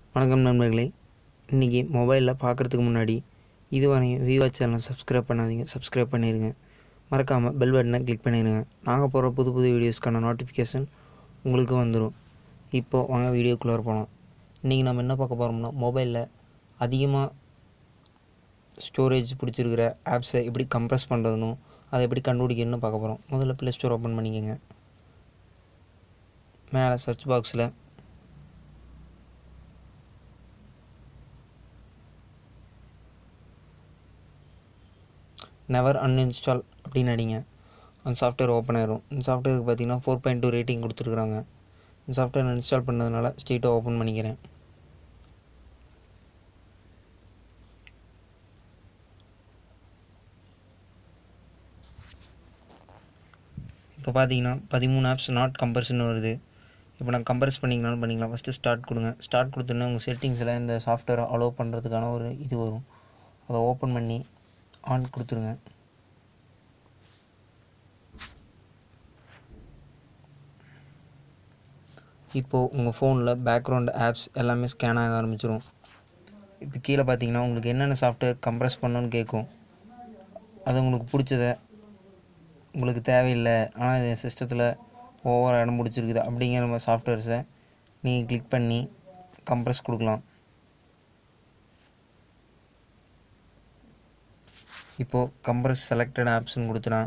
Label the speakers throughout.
Speaker 1: வணக்கம் நண்பர்களே இன்றைக்கி மொபைலில் பார்க்குறதுக்கு முன்னாடி இதுவரையும் விவா சேனல் சப்ஸ்கிரைப் பண்ணாதீங்க சப்ஸ்கிரைப் பண்ணிடுங்க மறக்காமல் பெல் பட்டனை கிளிக் பண்ணிடுங்க நாங்கள் போகிற புது புது வீடியோஸ்க்கான நோட்டிஃபிகேஷன் உங்களுக்கு வந்துடும் இப்போது வாங்க வீடியோக்குள்ளே போகலாம் இன்றைக்கி நம்ம என்ன பார்க்க போகிறோம்னா மொபைலில் அதிகமாக ஸ்டோரேஜ் பிடிச்சிருக்கிற ஆப்ஸை எப்படி கம்ப்ரஸ் பண்ணுறதுனும் அதை எப்படி கண்டுபிடிக்கணும்னு பார்க்க போகிறோம் முதல்ல ப்ளே ஸ்டோர் ஓப்பன் பண்ணிக்கோங்க மேலே சர்ச் பாக்ஸில் நெவர் அன்இன்ஸ்டால் அப்படின்னு அடிங்க அந்த சாஃப்ட்வேர் ஓப்பன் ஆயிரும் இந்த சாஃப்ட்வேருக்கு பார்த்தீங்கன்னா ஃபோர் பாயிண்ட் டூ ரேட்டிங் கொடுத்துருக்குறாங்க இந்த சாஃப்ட்வேர் இன்ஸ்டால் பண்ணதுனால ஸ்ட்ரெயிட்டாக ஓப்பன் பண்ணிக்கிறேன் இப்போ பார்த்தீங்கன்னா பதிமூணு ஆப்ஸ் நாட் கம்பர்ஸ்னு வருது இப்போ நான் கம்பர்ஸ் பண்ணிங்கனாலும் பண்ணிக்கலாம் ஃபஸ்ட்டு ஸ்டார்ட் கொடுங்க ஸ்டார்ட் கொடுத்தோன்னே உங்கள் செட்டிங்ஸில் இந்த சாஃப்ட்வேரை அலோவ் பண்ணுறதுக்கான ஒரு இது வரும் அதை ஓப்பன் பண்ணி ஆன் கொடுத்துருங்க இப்போது உங்கள் ஃபோனில் பேக்ரவுண்ட் ஆப்ஸ் எல்லாமே ஸ்கேன் ஆக ஆரம்பிச்சிரும் இப்போ கீழே பார்த்தீங்கன்னா உங்களுக்கு என்னென்ன சாஃப்ட்வேர் கம்ப்ரஸ் பண்ணணும்னு கேட்கும் அது உங்களுக்கு பிடிச்சத உங்களுக்கு தேவையில்லை ஆனால் இது சிஸ்டத்தில் ஓவர் இடம் பிடிச்சிருக்குது அப்படிங்கிற மாதிரி சாஃப்ட்வேர்ஸை நீங்கள் கிளிக் பண்ணி கம்ப்ரஸ் கொடுக்கலாம் இப்போது கம்ப்ரஸ் செலக்டட் ஆப்ஸ்னு கொடுத்துனா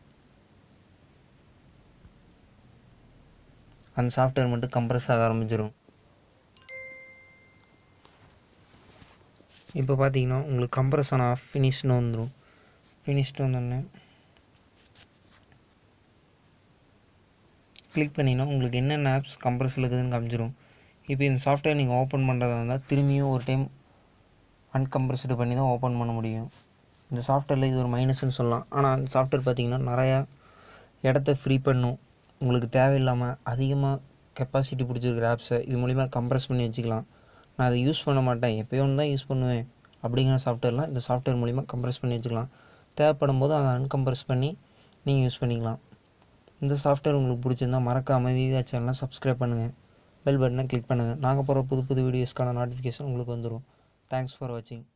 Speaker 1: அந்த சாஃப்ட்வேர் மட்டும் கம்ப்ரஸ் ஆக ஆரம்பிச்சிடும் இப்போ பார்த்தீங்கன்னா உங்களுக்கு கம்ப்ரஸ் ஆன ஆஃப் ஃபினிஷ்னு வந்துடும் ஃபினிஷ்டு வந்தோடனே கிளிக் பண்ணிங்கன்னா உங்களுக்கு என்னென்ன ஆப்ஸ் கம்ப்ரஸில் இருக்குதுன்னு காமிச்சிடும் இப்போ இந்த சாஃப்ட்வேர் நீங்கள் ஓப்பன் பண்ணுறதா இருந்தால் திரும்பியும் ஒரு டைம் அன்கம்ப்ரஸ்டு பண்ணி தான் ஓப்பன் பண்ண முடியும் இந்த சாஃப்ட்வேரில் இது ஒரு மைனஸ்னு சொல்லலாம் ஆனால் அந்த சாஃப்ட்வேர் பார்த்திங்கன்னா நிறையா இடத்த ஃப்ரீ பண்ணும் உங்களுக்கு தேவையில்லாமல் அதிகமாக கெப்பாசிட்டி பிடிச்சிருக்கிற ஆப்ஸை இது மூலிமா கம்ப்ரஸ் பண்ணி வச்சுக்கலாம் நான் அதை யூஸ் பண்ண மாட்டேன் எப்போயோ ஒன்று தான் யூஸ் பண்ணுவேன் அப்படிங்கிற சாஃப்ட்வேர்லாம் இந்த சாஃப்ட்வேர் மூலிமா கம்ப்ரஸ் பண்ணி வச்சுக்கலாம் தேவைப்படும் போது அதை அன்கம்ப்ரஸ் பண்ணி நீங்கள் யூஸ் பண்ணிக்கலாம் இந்த சாஃப்ட்வேர் உங்களுக்கு பிடிச்சிருந்தா மறக்காமல் விவிஆ சேனலை சப்ஸ்கிரைப் பண்ணுங்கள் பெல் பட்டனை கிளிக் பண்ணுங்கள் நாங்கள் போகிற புது புது வீடியோஸ்க்கான நோட்டிஃபிகேஷன் உங்களுக்கு வந்துடும் தேங்க்ஸ் ஃபார் வாட்சிங்